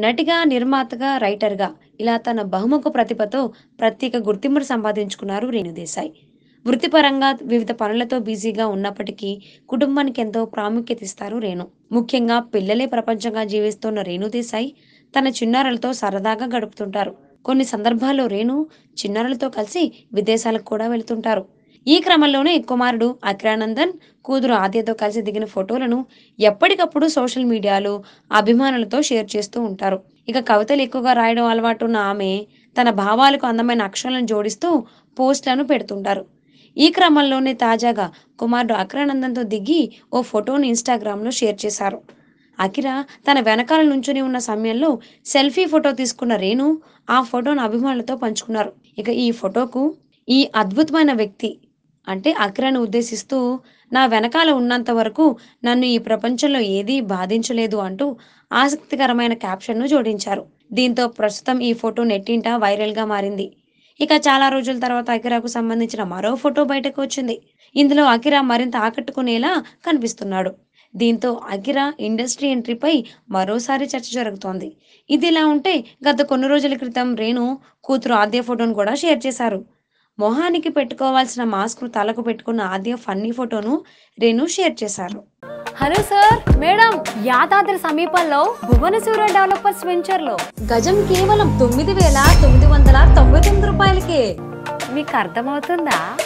నటిగా నిర్మాతగా రైటర్గా ఇలా తన బహుముఖ ప్రతిభతో ప్రత్యేక గుర్తింపును సంపాదించుకున్నారు రేణుదేశాయ్ వృత్తిపరంగా వివిధ పనులతో బిజీగా ఉన్నప్పటికీ కుటుంబానికి ఎంతో ప్రాముఖ్యత ఇస్తారు రేణు ముఖ్యంగా పిల్లలే ప్రపంచంగా జీవిస్తున్న రేణుదేశాయ్ తన చిన్నారులతో సరదాగా గడుపుతుంటారు కొన్ని సందర్భాల్లో రేణు చిన్నారులతో కలిసి విదేశాలకు కూడా వెళ్తుంటారు ఈ క్రమంలోనే కుమారుడు అఖిరానందన్ కూతురు ఆద్యతో కలిసి దిగిన ఫోటోలను ఎప్పటికప్పుడు సోషల్ మీడియాలో అభిమానులతో షేర్ చేస్తూ ఉంటారు ఇక కవితలు ఎక్కువగా రాయడం అలవాటు ఉన్న ఆమె తన భావాలకు అందమైన అక్షరాలను జోడిస్తూ పోస్టులను పెడుతుంటారు ఈ క్రమంలోనే తాజాగా కుమారుడు అఖిరానందన్తో దిగి ఓ ఫోటోను ఇన్స్టాగ్రామ్లో షేర్ చేశారు అకిరా తన వెనకాల నుంచుని ఉన్న సమయంలో సెల్ఫీ ఫోటో తీసుకున్న రేణు ఆ ఫోటోను అభిమానులతో పంచుకున్నారు ఇక ఈ ఫోటోకు ఈ అద్భుతమైన వ్యక్తి అంటే అకిరాను ఉద్దేశిస్తూ నా వెనకాల ఉన్నంత వరకు నన్ను ఈ ప్రపంచంలో ఏదీ బాధించలేదు అంటూ ఆసక్తికరమైన క్యాప్షన్ను జోడించారు దీంతో ప్రస్తుతం ఈ ఫోటో నెట్టింట వైరల్గా మారింది ఇక చాలా రోజుల తర్వాత అకిరాకు సంబంధించిన మరో ఫోటో బయటకు వచ్చింది ఇందులో అకిరా మరింత ఆకట్టుకునేలా కనిపిస్తున్నాడు దీంతో అకిరా ఇండస్ట్రీ ఎంట్రీపై మరోసారి చర్చ జరుగుతోంది ఇది ఇలా ఉంటే గత కొన్ని రోజుల క్రితం రేణు కూతురు ఆద్య ఫోటోను కూడా షేర్ చేశారు మొహానికి పెట్టుకోవాల్సిన మాస్క్ తలకు పెట్టుకున్న ఆద్య ఫన్నీ ఫోటోను రేణు షేర్ చేశారు హలో సార్ మేడం యాదాద్రి సమీపంలో భువనసూర డెవలపర్స్ వెంచర్ లో గజం కేవలం తొమ్మిది వేల తొమ్మిది వందల తొంభై తొమ్మిది రూపాయలకే మీకు అర్థమవుతుందా